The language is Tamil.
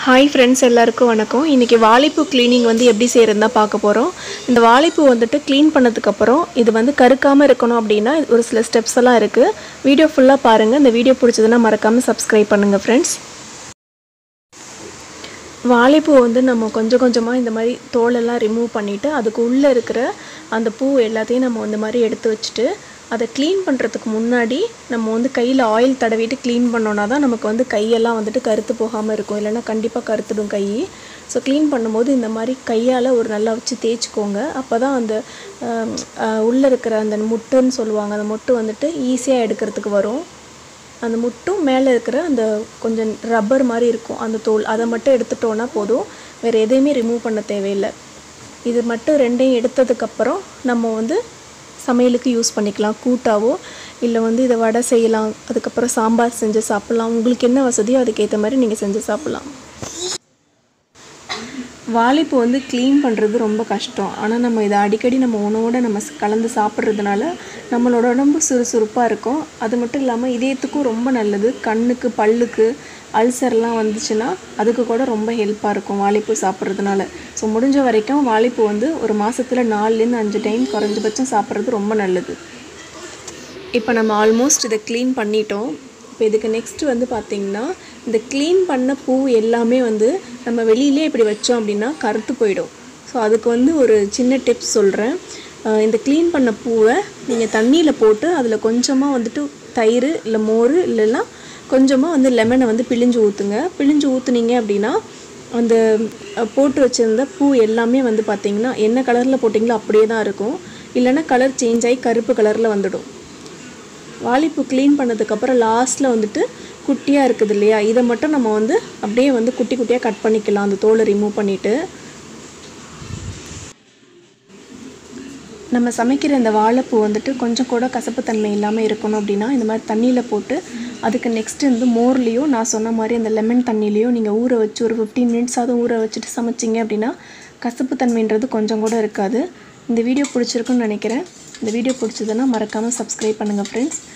ஹாய் ஃப்ரெண்ட்ஸ் எல்லாருக்கும் வணக்கம் இன்றைக்கி வாழைப்பூ க்ளீனிங் வந்து எப்படி செய்கிறதுன்னு தான் பார்க்க போகிறோம் இந்த வாழைப்பூ வந்துட்டு க்ளீன் பண்ணதுக்கப்புறம் இது வந்து கருக்காமல் இருக்கணும் அப்படின்னா இது ஒரு சில ஸ்டெப்ஸ் எல்லாம் இருக்குது வீடியோ ஃபுல்லாக பாருங்கள் இந்த வீடியோ பிடிச்சதுன்னா மறக்காமல் சப்ஸ்கிரைப் பண்ணுங்கள் ஃப்ரெண்ட்ஸ் வாழைப்பூ வந்து நம்ம கொஞ்சம் கொஞ்சமாக இந்த மாதிரி தோலெல்லாம் ரிமூவ் பண்ணிவிட்டு அதுக்கு உள்ளே இருக்கிற அந்த பூ எல்லாத்தையும் நம்ம இந்த மாதிரி எடுத்து வச்சுட்டு அதை க்ளீன் பண்ணுறதுக்கு முன்னாடி நம்ம வந்து கையில் ஆயில் தடவிட்டு க்ளீன் பண்ணோன்னா தான் நமக்கு வந்து கையெல்லாம் வந்துட்டு கருத்து போகாமல் இருக்கும் இல்லைன்னா கண்டிப்பாக கருத்துடும் கை ஸோ க்ளீன் பண்ணும்போது இந்த மாதிரி கையால் ஒரு நல்லா வச்சு தேய்ச்சிக்கோங்க அப்போ தான் அந்த உள்ளே இருக்கிற அந்த முட்டுன்னு சொல்லுவாங்க அந்த முட்டு வந்துட்டு ஈஸியாக எடுக்கிறதுக்கு வரும் அந்த முட்டும் மேலே இருக்கிற அந்த கொஞ்சம் ரப்பர் மாதிரி இருக்கும் அந்த தோல் அதை மட்டும் எடுத்துட்டோன்னா போதும் வேறு எதையுமே ரிமூவ் பண்ண தேவையில்லை இது மட்டும் ரெண்டையும் எடுத்ததுக்கப்புறம் நம்ம வந்து சமையலுக்கு யூஸ் பண்ணிக்கலாம் கூட்டாவோ இல்லை வந்து இதை வடை செய்யலாம் அதுக்கப்புறம் சாம்பார் செஞ்சு சாப்பிட்லாம் உங்களுக்கு என்ன வசதியோ அதுக்கேற்ற மாதிரி நீங்கள் செஞ்சு சாப்பிட்லாம் வாழைப்பூ வந்து க்ளீன் பண்ணுறது ரொம்ப கஷ்டம் ஆனால் நம்ம இதை அடிக்கடி நம்ம உணவோடு நம்ம ஸ் கலந்து சாப்பிட்றதுனால நம்மளோட உடம்பு சுறுசுறுப்பாக இருக்கும் அது மட்டும் இல்லாமல் இதயத்துக்கும் ரொம்ப நல்லது கண்ணுக்கு பல்லுக்கு அல்சர்லாம் வந்துச்சுன்னா அதுக்கு கூட ரொம்ப ஹெல்ப்பாக இருக்கும் வாழைப்பூ சாப்பிட்றதுனால ஸோ முடிஞ்ச வரைக்கும் வாழைப்பூ வந்து ஒரு மாதத்தில் நாலுலேருந்து அஞ்சு டைம் குறைஞ்சபட்சம் சாப்பிட்றது ரொம்ப நல்லது இப்போ நம்ம ஆல்மோஸ்ட் இதை க்ளீன் பண்ணிட்டோம் இப்போ இதுக்கு நெக்ஸ்ட்டு வந்து பார்த்திங்கன்னா இந்த க்ளீன் பண்ண பூ எல்லாமே வந்து நம்ம வெளியிலே இப்படி வச்சோம் அப்படின்னா கருத்து போயிடும் ஸோ அதுக்கு வந்து ஒரு சின்ன டிப்ஸ் சொல்கிறேன் இந்த க்ளீன் பண்ண பூவை நீங்கள் தண்ணியில் போட்டு அதில் கொஞ்சமாக வந்துட்டு தயிர் இல்லை மோர் இல்லைன்னா கொஞ்சமாக வந்து லெமனை வந்து பிழிஞ்சு ஊற்றுங்க பிழிஞ்சு ஊற்றுனீங்க அப்படின்னா அந்த போட்டு வச்சுருந்த பூ எல்லாமே வந்து பார்த்திங்கன்னா என்ன கலரில் போட்டிங்களோ அப்படியே தான் இருக்கும் இல்லைன்னா கலர் சேஞ்ச் ஆகி கருப்பு கலரில் வந்துடும் வாழைப்பூ க்ளீன் பண்ணதுக்கப்புறம் லாஸ்ட்டில் வந்துட்டு குட்டியாக இருக்குது இல்லையா இதை மட்டும் நம்ம வந்து அப்படியே வந்து குட்டி குட்டியாக கட் பண்ணிக்கலாம் அந்த தோலை ரிமூவ் பண்ணிவிட்டு நம்ம சமைக்கிற இந்த வாழைப்பூ வந்துட்டு கொஞ்சம் கூட கசப்புத்தன்மை இல்லாமல் இருக்கணும் அப்படின்னா இந்த மாதிரி தண்ணியில் போட்டு அதுக்கு நெக்ஸ்ட்டு வந்து மோர்லேயோ நான் சொன்ன மாதிரி அந்த லெமன் தண்ணிலேயோ நீங்கள் ஊற வச்சு ஒரு ஃபிஃப்டீன் மினிட்ஸாவது ஊற வச்சுட்டு சமைச்சிங்க அப்படின்னா கசப்புத்தன்மைன்றது கொஞ்சம் கூட இருக்காது இந்த வீடியோ பிடிச்சிருக்குன்னு நினைக்கிறேன் இந்த வீடியோ பிடிச்சதுன்னா மறக்காமல் சப்ஸ்கிரைப் பண்ணுங்கள் ஃப்ரெண்ட்ஸ்